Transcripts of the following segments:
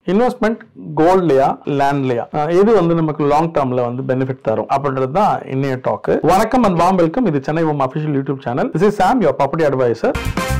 investment கோல்ட்லயா லேண்ட்லயா எது வந்து நமக்கு லாங் டேர்ம்ல வந்து பெனிஃபிட் தரும் அப்படின்றது தான் இன்னைய டாக் வணக்கம் அண்ட் வாம் வெல்கம் இது Chennai home official YouTube channel this is Sam your property adviser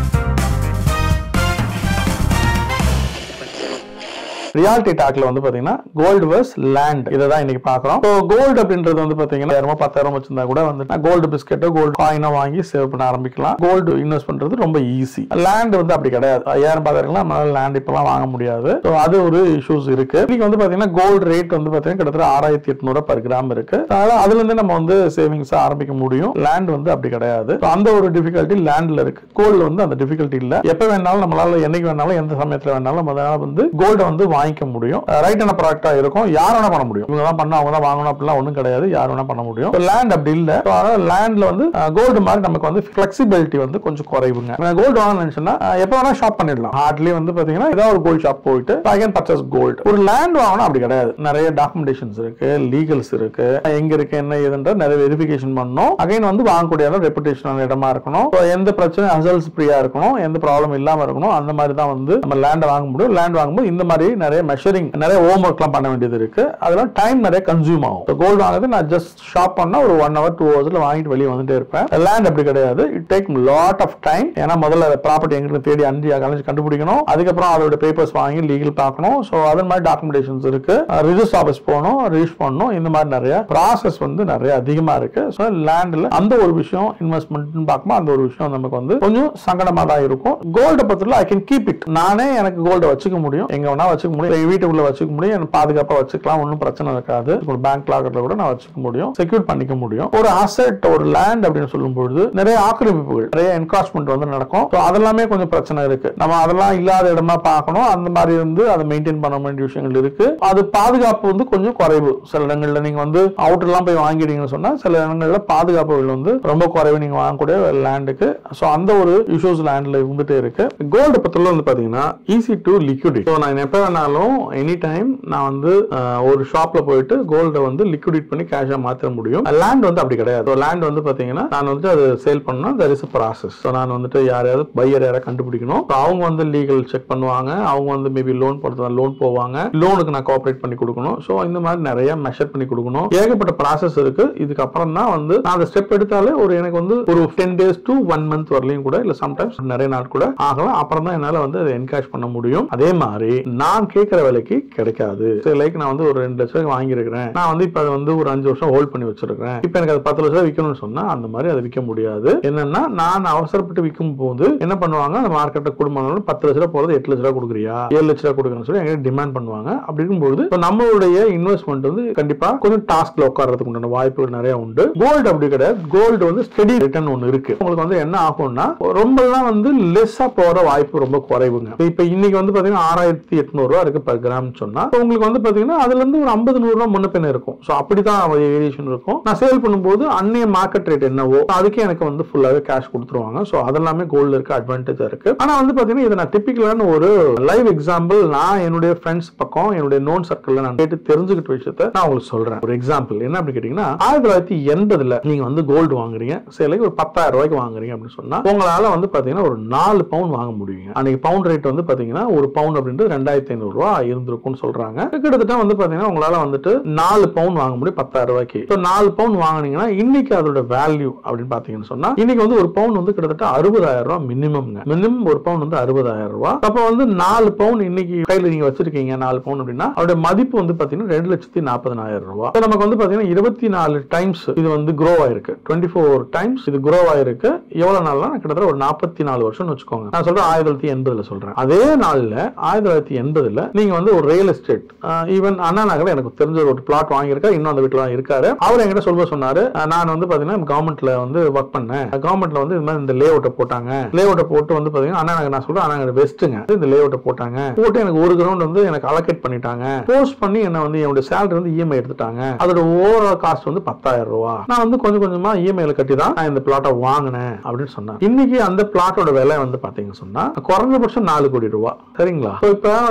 reality டாக்ல வந்து பாத்தீங்கன்னா கோல்டு வர்ஸ் லேண்ட் இதை தான் இன்னைக்கு பாக்குறோம் இப்போ கோல்டு அப்படின்றது வந்து பாத்தீங்கன்னா ஆயிரம் பத்தாயிரம் வச்சிருந்தா கூட வந்து கோல்டு பிஸ்கெட்டோ கோல்டு காயினோ வாங்கி சேவ் பண்ண ஆரம்பிக்கலாம் கோல்டு இன்வெஸ்ட் பண்றது ரொம்ப ஈஸி லேண்ட் வந்து அப்படி கிடையாது ஐயாயிரம் பத்தாயிரம் நம்மளால லேண்ட் இப்பெல்லாம் வாங்க முடியாது So அது ஒரு இஷ்யூஸ் இருக்கு இன்னைக்கு வந்து பாத்தீங்கன்னா கோல்டு ரேட் வந்து பாத்தீங்கன்னா கிட்டத்தட்ட ஆறாயிரத்தி எட்நூறு பர் கிராம் இருக்கு அதனால அதுல இருந்து நம்ம வந்து சேவிங்ஸ் ஆரம்பிக்க முடியும் லேண்ட் வந்து அப்படி கிடையாது So அந்த ஒரு டிஃபிகல்ட்டி லேண்ட்ல இருக்கு கோல்டு வந்து அந்த டிஃபிகல்ட்டி இல்ல எப்ப வேணாலும் நம்மளால என்னைக்கு வேணாலும் எந்த சமயத்துல வேணாலும் நம்மளால வந்து கோல்டை வந்து வாங்கிக்க முடியும் ரைட்டான ப்ராடக்டா இருக்கும் யார் வேணா பண்ண முடியும் இவங்க தான் பண்ண அவங்க தான் வாங்கணும் அப்படிலாம் ஒண்ணும் கிடையாது யார் வேணா பண்ண முடியும் லேண்ட் அப்படி இல்ல So அதனால லேண்ட்ல வந்து கோல்டு மாதிரி நமக்கு வந்து ஃபிளெக்சிபிலிட்டி வந்து கொஞ்சம் குறைவுங்க கோல்டு வாங்க நினைச்சுன்னா எப்ப வேணா ஷாப் பண்ணிடலாம் ஹார்ட்லி வந்து பாத்தீங்கன்னா ஏதாவது ஒரு கோல்டு ஷாப் போயிட்டு ஐ கேன் பர்ச்சேஸ் கோல்டு ஒரு லேண்ட் வாங்கணும் அப்படி கிடையாது நிறைய டாக்குமெண்டேஷன்ஸ் இருக்கு லீகல்ஸ் இருக்கு எங்க இருக்கு என்ன ஏதுன்ற நிறைய வெரிஃபிகேஷன் பண்ணணும் அகைன் வந்து வாங்கக்கூடிய ரெப்புடேஷன் இடமா இருக்கணும் So எந்த பிரச்சனை அசல்ஸ் ஃப்ரீயா இருக்கணும் எந்த ப்ராப்ளம் இல்லாம இருக்கணும் அந்த மாதிரி தான் வந்து நம்ம லேண்ட் வாங்க முடியும் லேண்ட் வாங்கும்போது இந்த மாதிரி நிறைய மெஷரிங் நிறைய ஹோம் ஒர்க்லாம் பண்ண வேண்டியது இருக்கு அதெல்லாம் டைம் நிறைய கன்சியூம் ஆகும் கோல்டு வாங்குறது நான் ஜஸ்ட் ஷாப் பண்ணா ஒரு ஒன் ஹவர் டூ ஹவர்ஸ்ல வாங்கிட்டு வெளியே வந்துட்டே இருப்பேன் லேண்ட் அப்படி கிடையாது it take lot of time ஏன்னா முதல்ல ப்ராப்பர்ட்டி எங்கிட்ட தேடி அஞ்சு கலைஞ்சு கண்டுபிடிக்கணும் அதுக்கப்புறம் அதோட பேப்பர்ஸ் வாங்கி லீகல் பார்க்கணும் ஸோ அதன் மாதிரி டாக்குமெண்டேஷன்ஸ் இருக்கு ரிஜிஸ்டர் ஆஃபீஸ் போகணும் ரிஜிஸ்ட் பண்ணணும் இந்த மாதிரி நிறைய ப்ராசஸ் வந்து நிறைய அதிகமா இருக்கு ஸோ லேண்ட்ல அந்த ஒரு விஷயம் இன்வெஸ்ட்மெண்ட் பார்க்கும்போது அந்த ஒரு விஷயம் நமக்கு வந்து கொஞ்சம் சங்கடமா தான் இருக்கும் கோல்டை பத்தில ஐ கேன் கீப் இட் நானே எனக்கு கோல்டை வச்சுக்க முடியும் எங்க வேணா வச்சுக்க முடியும் எங்க வீட்டுக்குள்ள வச்சுக்க முடியும் எனக்கு பாதுகாப்பா வச்சுக்கலாம் ஒன்றும் பிரச்சனை இருக்காது ஒரு பேங்க் லாக்கர்ல கூட நான் வச்சுக்க முடியும் செக்யூர் பண்ணிக்க முடியும் ஒரு அசெட் ஒரு லேண்ட் அப்படின்னு சொல்லும் பொழுது நிறைய ஆக்கிரமிப்புகள் நிறைய என்காஸ்மெண்ட் வந்து நடக்கும் So அதெல்லாமே கொஞ்சம் பிரச்சனை இருக்கு நம்ம அதெல்லாம் இல்லாத இடமா பார்க்கணும் அந்த மாதிரி வந்து அதை மெயின்டைன் பண்ண வேண்டிய விஷயங்கள் இருக்கு அது பாதுகாப்பு வந்து கொஞ்சம் குறைவு சில இடங்கள்ல நீங்க வந்து அவுட்டர்லாம் போய் வாங்கிட்டீங்கன்னு சொன்னா சில இடங்கள்ல பாதுகாப்புகள் வந்து ரொம்ப குறைவு நீங்க வாங்கக்கூடிய லேண்டுக்கு ஸோ அந்த ஒரு இஷ்யூஸ் லேண்ட்ல இருந்துட்டே இருக்கு கோல்டு பத்தில வந்து பாத்தீங்கன்னா ஈஸி டு லிக்விடிட் ஸோ நான் எப்போ வேணாலும் எனி டைம் நான் வந்து அஹ், ஒரு ஷாப்ல போயிட்டு கோல்டை வந்து லிக்விடேட் பண்ணி கேஷா மாற்ற முடியும் லேண்ட் வந்து அப்படி கிடையாது லேண்ட் வந்து பாத்தீங்கன்னா நான் வந்து அது சேல் பண்ணா தர் இஸ் ப்ராசஸ் ஸோ நான் வந்துட்டு யாரையாவது பையர் யாரை கண்டுபிடிக்கணும் So அவங்க வந்து லீகல் செக் பண்ணுவாங்க அவங்க வந்து மேபி லோன் போடுறதா லோன் போவாங்க லோனுக்கு நான் கோஆப்ரேட் பண்ணி கொடுக்கணும் ஸோ இந்த மாதிரி நிறைய மெஷர் பண்ணி கொடுக்கணும் ஏகப்பட்ட ப்ராசஸ் இருக்கு இதுக்கப்புறம் தான் வந்து நான் அந்த ஸ்டெப் எடுத்தாலே ஒரு எனக்கு வந்து ஒரு ten days to one month வரலையும் கூட இல்ல சம்டைம்ஸ் நிறைய நாள் கூட ஆகலாம் அப்புறம் தான் என்னால வந்து அதை என்கேஷ் பண்ண முடியும் அதே மாதிரி நான் கேட்கிற விலைக்கு கிடைக்காது லைக் நான் வந்து ஒரு ரெண்டு லட்சம் வாங்கியிருக்கிறேன் நான் வந்து இப்ப அதை வந்து ஒரு அஞ்சு வருஷம் ஹோல்ட் பண்ணி வச்சிருக்கேன் இப்போ எனக்கு அது பத்து லட்சம் விற்கணும்னு சொன்னா அந்த மாதிரி அதை விற்க முடியாது என்னன்னா நான் அவசரப்பட்டு விற்கும் போது என்ன பண்ணுவாங்க அந்த மார்க்கெட்டை குடும்பம் பத்து லட்ச ரூபா போறது எட்டு லட்ச ரூபா கொடுக்குறியா ஏழு லட்ச ரூபா கொடுக்கணும்னு சொல்லி எங்க டிமாண்ட் பண்ணுவாங்க அப்படி இருக்கும்போது இப்ப நம்மளுடைய இன்வெஸ்ட்மெண்ட் வந்து கண்டிப்பா கொஞ்சம் டாஸ்க்ல உட்கார்றதுக்கு உண்டான வாய்ப்புகள் நிறைய உண்டு கோல்டு அப்படி கிடையாது கோல்டு வந்து ஸ்டெடி ரிட்டர்ன் ஒன்று இருக்கு உங்களுக்கு வந்து என்ன ஆகும்னா ரொம்பலாம் வந்து லெஸ்ஸா போற வாய்ப்பு ரொம்ப குறைவுங்க இப்ப இன்னைக்கு வந்து பாத்தீங்கன்னா ஆறாயிரத்தி எட்நூறு ரூபா இருக்கு பர் கிராம் சொன்னா இப்ப உங்களுக்கு வந்து பாத்தீங்கன்னா அதுல இருந்து ஒரு ஐம்பது நூறு ரூபா முன்ன பின்ன இருக்கும் ஸோ அப்படிதான் வேரியேஷன் இருக்கும் நான் சேல் பண்ணும்போது அன்னைய மார்க்கெட் ரேட் என்னவோ அதுக்கே எனக்கு வந்து ஃபுல்லாவே கேஷ் கொடுத்துருவாங்க ஸோ அதெல்லாமே கோல்டு இருக்கு அட்வான்டேஜா இருக்கு ஆனா வந்து பாத்தீங்கன்னா இதை நான் டிப்பிக்கலான ஒரு லைவ் எக்ஸாம்பிள் நான் என்னுடைய ஃப்ரெண்ட்ஸ் பக்கம் என்னுடைய நோன் சர்க்கிள்ல நான் கேட்டு தெரிஞ்சுக்கிட்ட விஷயத்த நான் உங்களுக்கு சொல்றேன் ஒரு எக்ஸாம்பிள் என்ன அப்படி கேட்டீங்கன்னா ஆயிரத்தி தொள்ளாயிரத்தி எண்பதுல நீங்க வந்து கோல்டு வாங்குறீங்க சிலைக்கு ஒரு பத்தாயிரம் ரூபாய்க்கு வாங்குறீங்க அப்படின்னு சொன்னா உங்களால வந்து பாத்தீங்கன்னா ஒரு நாலு பவுன் வாங்க முடியுங்க அன்னைக்கு பவுண்ட் ரேட் வந்து பாத்தீங்கன்னா ஒரு பவுன் அப்படின்றது ரெண்டாயிரத்தி ஐநூறு ரூபா இருந்திருக்கும்னு சொல்றாங்க கிட்டத்தட்ட வந்து பாத்தீங்கன்னா உங்களால வந்துட்டு நாலு பவுன் வாங்க முடியும் பத்தாயிரம் ரூபாய்க்கு இப்போ நாலு பவுன் வாங்குனீங்கன்னா இன்னைக்கு அதோட வேல்யூ அப்படின்னு பாத்தீங்கன்னு சொன்னா இன்னைக்கு வந்து ஒரு பவுன் வந்து கிட்டத்தட்ட அறுபதாயிரம் ரூபாய் மினிமம்ங்க மினிமம் ஒரு பவுன் வந்து அறுபதாயிரம் ரூபாய் அப்ப வந்து நாலு பவுன் இன்னைக்கு கையில நீங்க வச்சிருக்கீங்க நாலு பவுன் அப்படின்னா அதோட மதிப்பு வந்து பாத்தீங்கன்னா ரெண்டு லட்சத்தி நாற்பதனாயிரம் ரூபாய் இப்ப நமக்கு வந்து பாத்தீங்கன்னா இருபத்தி நாலு டைம்ஸ் இது வந்து க்ரோ ஆயிருக்கு டுவெண்ட்டி ஃபோர் டைம்ஸ் இது க்ரோ ஆயிருக்கு எவ்வளவு நாள்னா கிட்டத்தட்ட ஒரு நாற்பத்தி நாலு வருஷம்னு வச்சுக்கோங்க நான் சொல்றேன் ஆயிரத்தி தொள்ளாயிரத்தி எண்பதுல சொல்றேன் அதே நாள்ல ஆயிரத்தி தொள்ளாயிரத்தி எண்பதுல நீங்க வந்து ஒரு ரியல் எஸ்டேட் ஈவன் அண்ணா நகர்ல எனக்கு தெரிஞ்ச ஒரு பிளாட் வாங்கியிருக்காரு இன்னும் அந்த வீட்டுல தான் இருக்காரு அவர் என்கிட்ட சொல்ல சொன்னாரு அஹ் நான் வந்து பாத்தீங்கன்னா கவர்மெண்ட்ல வந்து ஒர்க் பண்ணேன் கவர்மெண்ட்ல வந்து இது மாதிரி இந்த லே அவுட்டை போட்டாங்க லே அவுட்டை போட்டு வந்து பாத்தீங்கன்னா அண்ணா நகர் நான் சொல்றேன் அண்ணா நகர் வெஸ்ட்டுங்க இந்த லே அவுட்டை போட்டாங்க போட்டு எனக்கு ஒரு கிரவுண்ட் வந்து எனக்கு அலோகேட் பண்ணிட்டாங்க போஸ்ட் பண்ணி என்ன வந்து என்னோட சேலரி வந்து இஎம்ஐ எடுத்துட்டாங்க அதோட ஓவரால் காஸ்ட் வந்து பத்தாயிரம் ரூபாய் நான் வந்து கொஞ்சம் கொஞ்சமா இஎம்ஐல கட்டி தான் நான் இந்த பிளாட்டை வாங்கினேன் அப்படின்னு சொன்னேன் இன்னைக்கு அந்த பிளாட்டோட விலை வந்து பாத்தீங்கன்னு சொன்னா குறைஞ்சபட்சம் நாலு கோடி ரூபாய் சரிங்களா So இப்ப வந்து பாத்தீங்கன்னா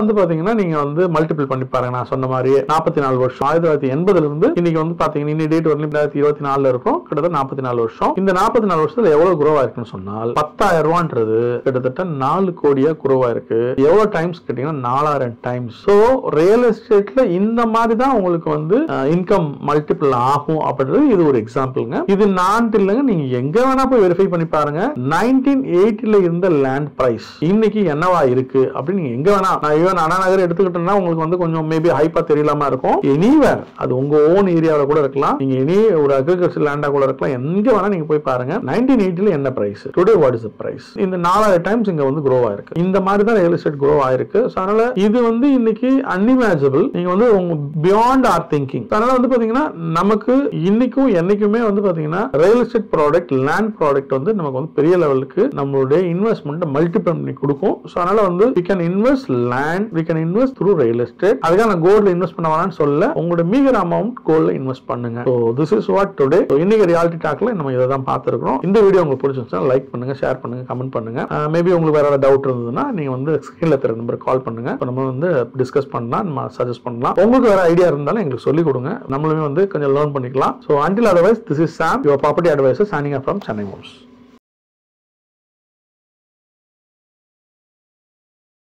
பாத்தீங்கன்னா நீங்க வந்து மல்டிபிள் பண்ணி பாருங்க நான் சொன்ன மாதிரி நாற்பத்தி நாலு வருஷம் ஆயிரத்தி தொள்ளாயிரத்தி எண்பதுல இருந்து இன்னைக்கு வந்து பாத்தீங்கன்னா இன்னி டேட் வரலையும் ரெண்டாயிரத்தி இருபத்தி நாலுல இருக்கும் கிட்டத்தட்ட நாற்பத்தி நாலு வருஷம் இந்த நாற்பத்தி நாலு வருஷத்துல எவ்வளவு குரோவா இருக்குன்னு சொன்னால் பத்தாயிரம் ரூபான்றது கிட்டத்தட்ட நாலு கோடியா குரோவா இருக்கு எவ்வளவு டைம்ஸ் கேட்டீங்கன்னா நாலாயிரம் டைம்ஸ் ஸோ ரியல் எஸ்டேட்ல இந்த மாதிரி தான் உங்களுக்கு வந்து இன்கம் மல்டிபிள் ஆகும் அப்படின்றது இது ஒரு எக்ஸாம்பிள்ங்க இது நான் இல்லைங்க நீங்க எங்க வேணா போய் வெரிஃபை பண்ணி பாருங்க நைன்டீன் எயிட்டில இருந்த லேண்ட் பிரைஸ் இன்னைக்கு என்னவா இருக்கு அப்படின்னு நீங்க எங்க வேணா நான் ஈவன் அண்ணா நகர் எடுத்துக்கிட்டேன்னா உங்களுக்கு வந்து கொஞ்சம் மேபி ஹைப்பா தெரியலாம இருக்கும் எனிவேர் அது உங்க ஓன் ஏரியாவில் கூட இருக்கலாம் நீங்க எனி ஒரு அக்ரிகல்ச்சர் லேண்டா கூட இருக்கலாம் எங்க வேணா நீங்க போய் பாருங்க நைன்டீன் எயிட்டில என்ன price today what is price இந்த நாலாயிரம் டைம்ஸ் இங்க வந்து க்ரோ ஆயிருக்கு இந்த மாதிரி தான் ரியல் எஸ்டேட் க்ரோ ஆயிருக்கு So, அதனால இது வந்து இன்னைக்கு அன்இமேஜபிள் நீங்க வந்து உங்க பியாண்ட் ஆர் திங்கிங் அதனால வந்து பாத்தீங்கன்னா நமக்கு இன்னைக்கும் என்னைக்குமே வந்து பாத்தீங்கன்னா real estate product land product வந்து நமக்கு வந்து பெரிய லெவலுக்கு நம்மளுடைய இன்வெஸ்ட்மெண்ட் மல்டிபிள் பண்ணி கொடுக்கும் ஸோ அதனால வந்து we can invest land we can invest through real estate அதுக்காக நான் கோல்ட்ல இன்வெஸ்ட் பண்ண வேணாம்னு சொல்ல உங்களோட மீகர் அமௌண்ட் கோல்ட்ல இன்வெஸ்ட் பண்ணுங்க so this is what today இன்னைக்கு ரியாலிட்டி டாக்ல நம்ம இதை தான் பார்த்துருக்கோம் இந்த வீடியோ உங்களுக்கு பிடிச்சிருந்துச்சுன்னா லைக் பண்ணுங்க ஷேர் பண்ணுங்க கமெண்ட் பண்ணுங்க மேபி உங்களுக்கு வேற ஏதாவது டவுட் இருந்ததுன்னா நீங்க வந்து ஸ்கிரீன்ல தெரிய நம்பர் கால் பண்ணுங்க இப்ப நம்ம வந்து டிஸ்கஸ் பண்ணலாம் நம்ம சஜஸ்ட் பண்ணலாம் உங்களுக்கு வேற ஐடியா இருந்தாலும் எங்களுக்கு சொல்லிக் கொடுங்க நம்மளுமே வந்து கொஞ்சம் லேர்ன் பண்ணிக்கலாம் so until otherwise this is Sam your property adviser signing from Chennai mom's